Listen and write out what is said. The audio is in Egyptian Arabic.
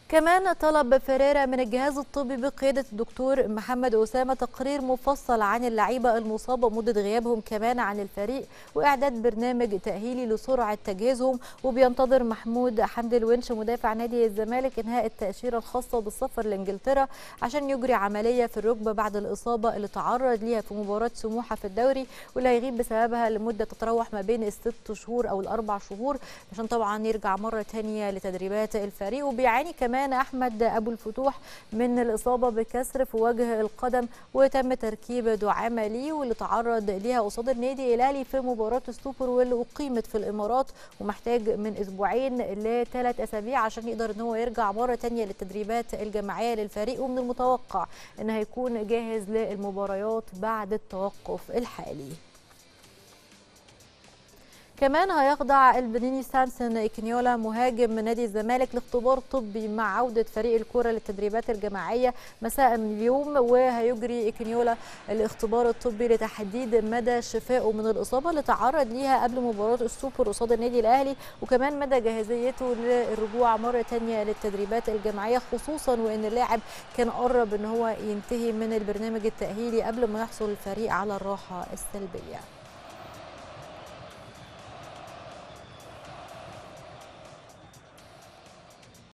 كمان طلب فيريرا من الجهاز الطبي بقيادة الدكتور محمد أسامة تقرير مفصل عن اللعيبة المصابة مدة غيابهم كمان عن الفريق وإعداد برنامج تأهيلي لسرعة تجهيزهم وبينتظر محمود حمد الونش مدافع نادي الزمالك إنهاء التأشيرة الخاصة بالسفر لإنجلترا عشان يجري عملية في الركبة بعد الإصابة اللي تعرض ليها في مباراة سموحة في الدوري واللي هيغيب بسببها لمدة تتراوح ما بين الست شهور أو الأربع شهور عشان طبعا يرجع مرة تانية لتدريبات الفريق وبيعاني كمان كمان احمد ابو الفتوح من الاصابه بكسر في وجه القدم وتم تركيب دعامه ليه واللي تعرض ليها قصاد النادي الاهلي في مباراه السوبر واللي اقيمت في الامارات ومحتاج من اسبوعين لثلاث اسابيع عشان يقدر ان هو يرجع مره ثانيه للتدريبات الجماعيه للفريق ومن المتوقع ان هيكون جاهز للمباريات بعد التوقف الحالي كمان هيخضع البنيني سامسون إكنيولا مهاجم نادي الزمالك لاختبار طبي مع عودة فريق الكرة للتدريبات الجماعية مساء اليوم وهيجري إكنيولا الاختبار الطبي لتحديد مدى شفائه من الإصابة اللي تعرض ليها قبل مباراة السوبر قصاد النادي الأهلي وكمان مدى جاهزيته للرجوع مرة تانية للتدريبات الجماعية خصوصا وإن اللاعب كان قرب إن هو ينتهي من البرنامج التأهيلي قبل ما يحصل الفريق على الراحة السلبية